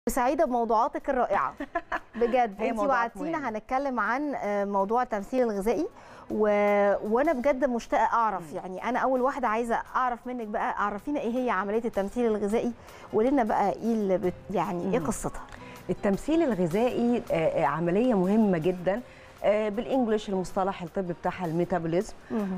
سعيده بموضوعاتك الرائعه بجد هي انت موضوعات وعدتينا مهمة. هنتكلم عن آه، موضوع التمثيل الغذائي و... وانا بجد مشتاقه اعرف يعني انا اول واحده عايزه اعرف منك بقى عرفينا ايه هي عمليه التمثيل الغذائي ولنا بقى ايه اللي بت... يعني ايه مم. قصتها التمثيل الغذائي آه، آه، عمليه مهمه جدا آه، بالانجلش المصطلح الطبي بتاعها الميتابوليزم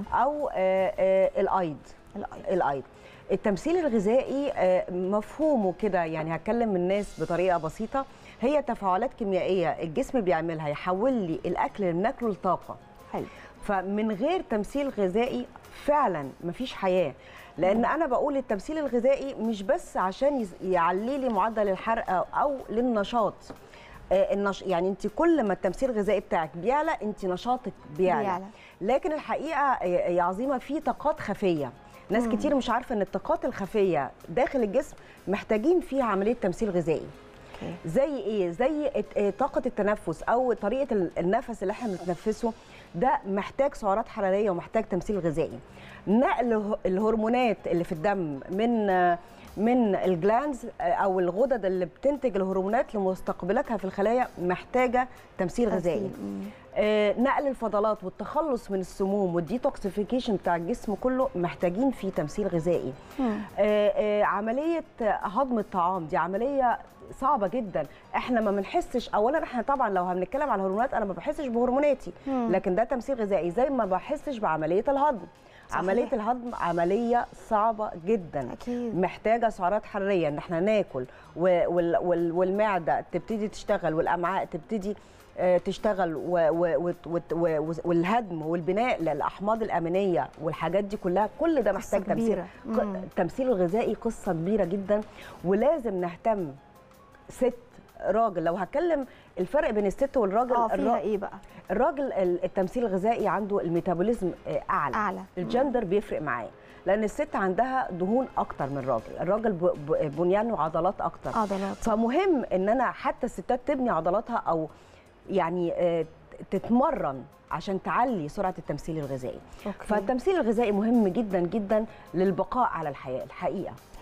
او آه، آه، الايض الأيض. الايض التمثيل الغذائي آه، مفهومه كده يعني هتكلم الناس بطريقه بسيطه هي تفاعلات كيميائيه الجسم بيعملها يحول لي الاكل اللي بناكله لطاقه حلو فمن غير تمثيل غذائي فعلا مفيش حياه لان انا بقول التمثيل الغذائي مش بس عشان يز- يعلي لي معدل الحرق أو- او للنشاط آه، النش... يعني انت كل ما التمثيل الغذائي بتاعك بيعلى انت نشاطك بيعلى, بيعلى. لكن الحقيقه يا يا عظيمه في طاقات خفيه ناس مم. كتير مش عارفه ان الطاقات الخفيه داخل الجسم محتاجين فيها عمليه تمثيل غذائي اوكي زي ايه زي الت- آه، طاقه التنفس او طريقه ال- النفس اللي احنا بنتنفسه ده محتاج سعرات حراريه ومحتاج تمثيل غذائي نقل ه- الهرمونات اللي في الدم من آه، من الجلانز آه، او الغدد اللي بتنتج الهرمونات لمستقبلاتها في الخلايا محتاجه تمثيل غذائي تمثيل. مم. آه، نقل الفضلات والتخلص من السموم والديتوكسيفيكيشن بتاع الجسم كله محتاجين فيه تمثيل غذائي مم. آه، آه، عمليه هضم الطعام دي عمليه صعبه جدا احنا ما بنحسش اولا احنا طبعا لو هنتكلم على الهرمونات انا ما بحسش بهرموناتي مم. لكن ده تمثيل غذائي زي ما بحسش بعمليه الهضم صحيح. عمليه الهضم عمليه صعبه جدا اكيد محتاجه سعرات حراريه ان احنا ناكل و- وال- وال- والمعده تبتدي تشتغل والامعاء تبتدي آه، تشتغل و- و- وت- وت- و- والهدم والبناء للاحماض الامينيه والحاجات دي كلها كل ده قصة محتاج تمثيل كبيرة. ق- مم. التمثيل الغذائي قصه كبيره جدا ولازم نهتم ست راجل لو هتكلم الفرق بين الست والراجل اه الرا- فيها ايه بقى الراجل ال- التمثيل الغذائي عنده الميتابوليزم آه، اعلى اعلى الجندر بيفرق معاه لان الست عندها دهون اكتر من الراجل الراجل ب- ب- بنيان وعضلات اكتر عضلات فمهم ان انا حتى الستات تبني عضلاتها او يعني آه، تتمرن عشان تعلي سرعه التمثيل الغذائي اوكي فالتمثيل الغذائي مهم جدا جدا للبقاء على الحياه الحقيقه